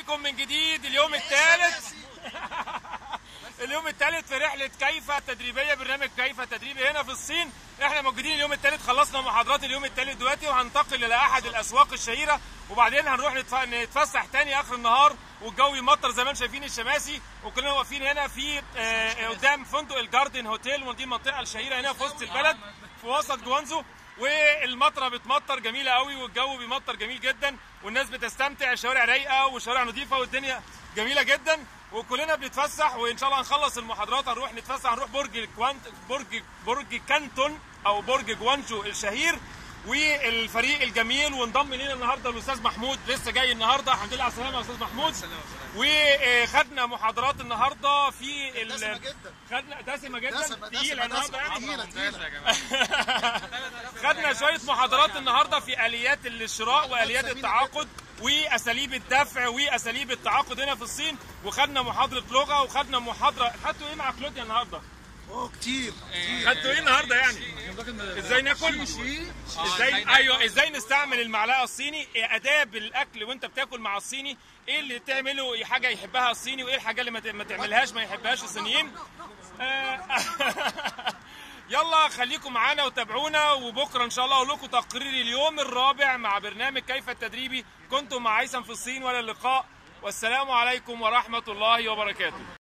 بكم من جديد اليوم الثالث اليوم الثالث في رحلة كيف التدريبية برنامج كيف التدريبي هنا في الصين احنا موجودين اليوم الثالث خلصنا محاضرات اليوم الثالث دلوقتي وهننتقل الى احد الاسواق الشهيرة وبعدين هنروح نتف- نتفسح تاني اخر النهار والجو يمطر زي ما انتم شايفين الشماسي وكلنا واقفين هنا في آه، قدام فندق الجاردن هوتيل ودي المنطقة الشهيرة هنا في وسط البلد في وسط جوانزو والمطره بتمطر جميله قوي والجو بيمطر جميل جدا والناس بتستمتع الشوارع رايقه والشوارع نظيفه والدنيا جميله جدا وكلنا بنتفسح وان شاء الله هنخلص المحاضرات هنروح نتفسح هنروح برج الكوانت برج برج كانتون او برج جوانجو الشهير والفريق الجميل وانضم لينا النهارده الاستاذ محمود لسه جاي النهارده الحمد لله على السلامه يا استاذ محمود وخدنا محاضرات النهارده في ال- دسمة جدا. خدنا دسمه جدا دسمة تقيله دسمة النهارده دسمة يعني تقيلة تقيلة خدنا شويه محاضرات النهارده في اليات الشراء واليات التعاقد واساليب الدفع واساليب التعاقد هنا في الصين وخدنا محاضره لغه وخدنا محاضره خدتوا ايه مع كلوديا النهارده؟ اوه كتير خدتوا ايه النهارده يعني؟ ازاي ناكل؟ ازاي ايوه ازاي نستعمل المعلقه الصيني إيه اداب الاكل وانت بتاكل مع الصيني ايه اللي تعمله حاجه يحبها الصيني وايه الحاجه اللي ما ت- ما تعملهاش ما يحبهاش الصينيين آه، يلا خليكم معانا وتابعونا وبكره ان شاء الله اقول لكم تقرير اليوم الرابع مع برنامج كيف التدريبي كنتم مع هيثم في الصين ولا اللقاء والسلام عليكم ورحمه الله وبركاته